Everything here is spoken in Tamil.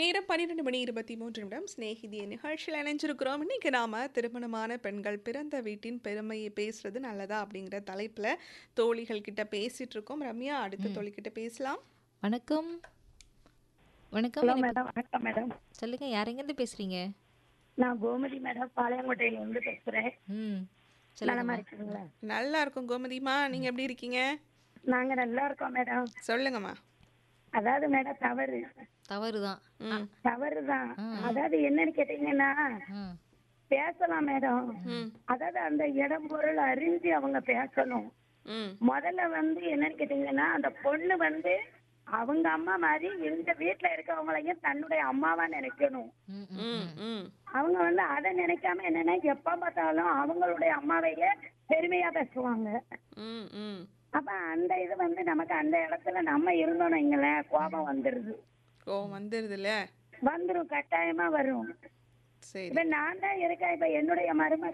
நேரம் பன்னிரெண்டு மணி இருபத்தி மூன்று நிமிடம் சிநேகிதிய நிகழ்ச்சியில் இணைஞ்சிருக்கிறோம் இன்னைக்கு நாம திருமணமான பெண்கள் பிறந்த வீட்டின் பெருமையை பேசுறது நல்லதா அப்படிங்கிற தலைப்புல தோழிகள் கிட்ட பேசிட்டு இருக்கோம் ரம்யா அடுத்த தோழி கிட்ட பேசலாம் வணக்கம் வணக்கம் ஹலோ எனக்கு- மேடம் வணக்கம் மேடம் சொல்லுங்க யாரெங்கேருந்து பேசுறீங்க நான் கோமதி மேடம் பாளையங்கோட்டையில இருந்து பேசுறேன் ம் நலமா சொல்லுங்க இருக்கீங்களா நல்லா இருக்கும் கோமதிமா நீங்க எப்படி இருக்கீங்க நாங்க நல்லா இருக்கோம் மேடம் சொல்லுங்கம்மா அதாவது மேடம் தவறு தவறு தான் ம் தவறு தான் அதாவது என்னன்னு கேட்டீங்கன்னா ம் பேசலாம் மேடம் ம் அதாவது அந்த இடம் பொருள் அறிஞ்சு அவங்க பேசணும் ம் முதல்ல வந்து என்னன்னு கேட்டீங்கன்னா அந்த பொண்ணு வந்து அவங்க அம்மா மாதிரி இந்த வீட்டுல இருக்கவங்களையும் தன்னுடைய அம்மாவா நினைக்கணும் ம், ம். ம் ம் அவங்க வந்து அதை நினைக்காம என்னன்னா எப்ப பார்த்தாலும் அவங்களுடைய அம்மாவையே பெருமையா பேசுவாங்க ம் ம் அப்ப அந்த இது வந்து நமக்கு அந்த இடத்துல நம்ம இருந்தோம் வைங்களேன் கோபம் வந்துருது ஓ வந்துருதுல்ல வந்துரும் கட்டாயமா வரும் சரி இப்ப நான் தான் இருக்கேன் இப்ப என்னுடைய மருமக